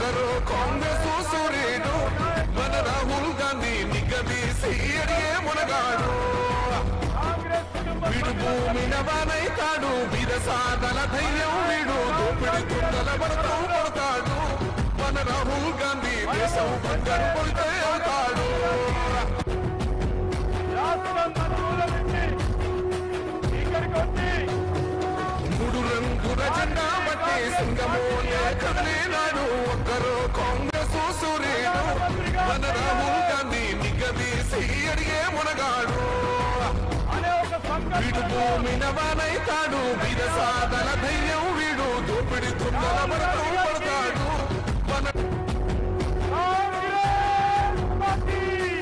ఒక్కరు కాంగ్రెస్ సూర్యుడు మన రాహుల్ గాంధీ నిగదీసి అడిగే మునగాడు వీడు భూమిన వానైతాడు విరసాదల ధైర్యం వీడు దోపిడి దుంగల భరతం పడతాడు మన రాహుల్ గాంధీ దేశం బంగారు పడితే అవుతాడు రాష్ట్రం నలుమూల నుంచి ఇక్కడికి వచ్చి మూడు రంగుల జెండా బట్టి సింగమోలే కదిలినాడు ఒక్కరు కాంగ్రెస్ సూర్యుడు మన రాహుల్ గాంధీ నిగదీసి అడిగే మునగాడు అనే ఒక వీడు సంకల్పంతో భూమిన వానైతాడు విరసాదల ధైర్యం వీడు దోపిడి దుంగల భరతం పడతాడు మన కాంగ్రెస్ పార్టీ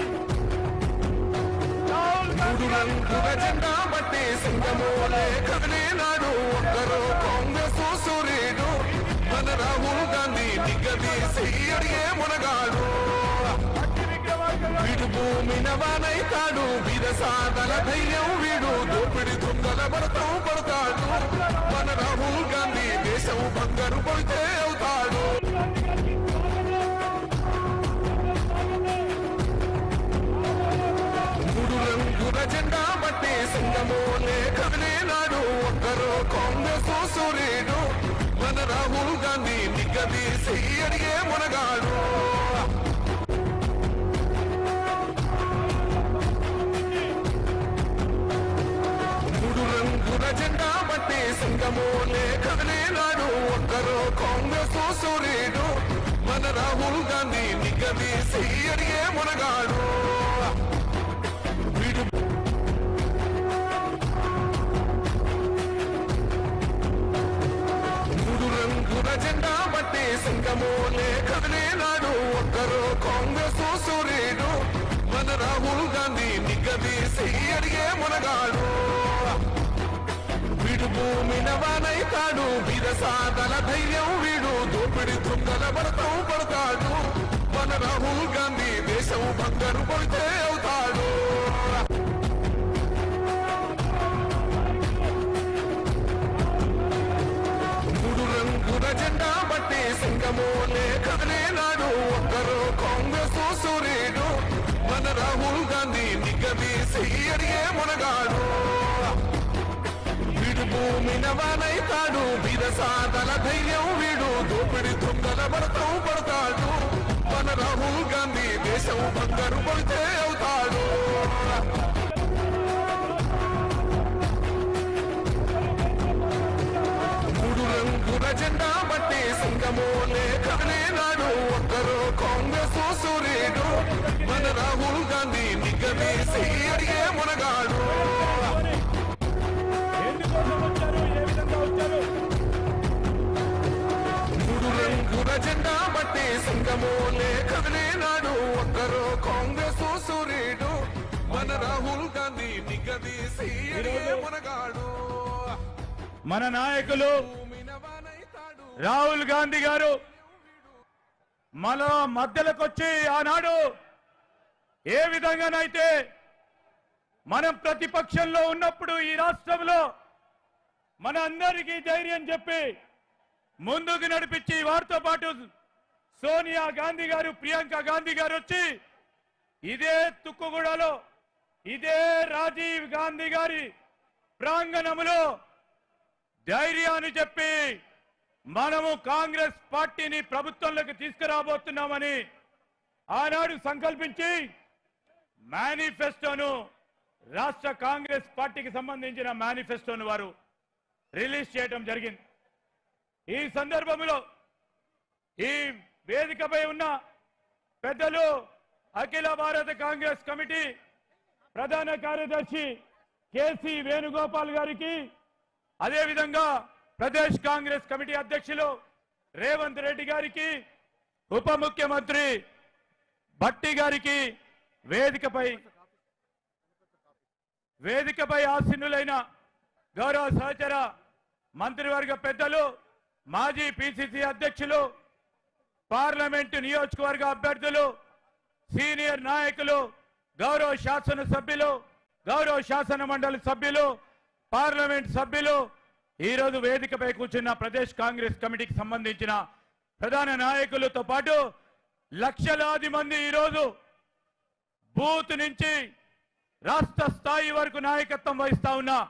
రాహుల్ మూడు గాంధీ రంగుల జెండా బట్టి సింగమోలే కదిలినాడు ఒక్కరు కాంగ్రెస్ సూర్యుడు మన రాహుల్ గాంధీ నిగదీసి అడిగే మునగాడు భక్తి విక్రమార్కలో వీడు భూమిన వానైతాడు విరసాదల ధైర్యం వీడు దోపిడి దుంగల భరతం పడతాడు మన రాహుల్ గాంధీ దేశం బంగారు పడితే అవుతాడు మూడు రంగుల జెండా బట్టి సింగమోలే కదిలినాడు ఒక్కరు కాంగ్రెస్ సూర్యుడు మన రాహుల్ గాంధీ నిగదీసి అడిగే మునగాడు మూడు రంగుల జెండా బట్టి సింగమోలే కదిలినాడు ఒక్కరు కాంగ్రెస్ సూర్యుడు మన రాహుల్ గాంధీ నిగదీసి అడిగే మునగాడు వీడు మూడు రంగుల జెండా బట్టి సింగమోలే కదిలినాడు ఒక్కరు కాంగ్రెస్ సూర్యుడు మన రాహుల్ గాంధీ నిగదీసి అడిగే మునగాడు వీడు భూమిన వానైతాడు విరసాదల ధైర్యం వీడు దోపిడి దుంగల భరతం పడతాడు మన రాహుల్ గాంధీ దేశం బంగారు పడితే అవుతాడు మూడు రంగుల జెండా బట్టి సింగమోలే కదిలినాడు ఒక్కరు కాంగ్రెస్ సూర్యుడు మన రాహుల్ గాంధీ నిగదీసి అడిగే మునగాడు వీడు భూమిన వానైతాడు విరసాదల ధైర్యం వీడు దోపిడి దుంగల భరతం పడతాడు మన రాహుల్ గాంధీ దేశం బంగారు పడితే అవుతాడు మూడు రంగుల జెండా బట్టి సింగమోలే కదిలినాడు ఒక్కరు కాంగ్రెస్ సూర్యుడు మన రాహుల్ గాంధీ నిగదీసి అడిగే మునగాడు ఎందుకోసం వచ్చారు ఏ విధంగా వచ్చారు మూడు రంగుల జెండా బట్టి సింగమోలే కదిలినాడు ఒక్కరు కాంగ్రెస్ సూర్యుడు మన రాహుల్ గాంధీ నిగదీసి అడిగే మునగాడు మన నాయకులు భూమిన వానైతాడు రాహుల్ గాంధీ గారు మన మధ్యలోకి వచ్చి ఆనాడు ఏ విధంగానైతే మనం ప్రతిపక్షంలో ఉన్నప్పుడు ఈ రాష్ట్రంలో మన అందరికీ ధైర్యం చెప్పి ముందుకు నడిపించి వారితో పాటు సోనియా గాంధీ గారు ప్రియాంక గాంధీ గారు వచ్చి ఇదే తుక్కుగూడలో ఇదే రాజీవ్ గాంధీ గారి ప్రాంగణములో ధైర్యాన్ని చెప్పి మనము కాంగ్రెస్ పార్టీని ప్రభుత్వంలోకి తీసుకురాబోతున్నామని ఆనాడు సంకల్పించి మేనిఫెస్టోను రాష్ట్ర కాంగ్రెస్ పార్టీకి సంబంధించిన మేనిఫెస్టోను వారు రిలీజ్ చేయడం జరిగింది ఈ సందర్భంలో ఈ వేదికపై ఉన్న పెద్దలు అఖిల భారత కాంగ్రెస్ కమిటీ ప్రధాన కార్యదర్శి కేసీ వేణుగోపాల్ గారికి అదేవిధంగా ప్రదేశ్ కాంగ్రెస్ కమిటీ అధ్యక్షులు రేవంత్ రెడ్డి గారికి ఉప ముఖ్యమంత్రి భట్టి గారికి వేదికపై వేదికపై ఆసీనులైన గౌరవ సహచర మంత్రివర్గ పెద్దలు మాజీ పిసిసి అధ్యక్షులు పార్లమెంటు నియోజకవర్గ అభ్యర్థులు సీనియర్ నాయకులు గౌరవ శాసన సభ్యులు గౌరవ శాసన మండలి సభ్యులు పార్లమెంట్ సభ్యులు ఈరోజు వేదికపై కూర్చున్న ప్రదేశ్ కాంగ్రెస్ కమిటీకి సంబంధించిన ప్రధాన నాయకులతో పాటు లక్షలాది మంది ఈరోజు బూత్ నుంచి రాష్ట్ర స్థాయి వరకు నాయకత్వం వహిస్తా ఉన్నా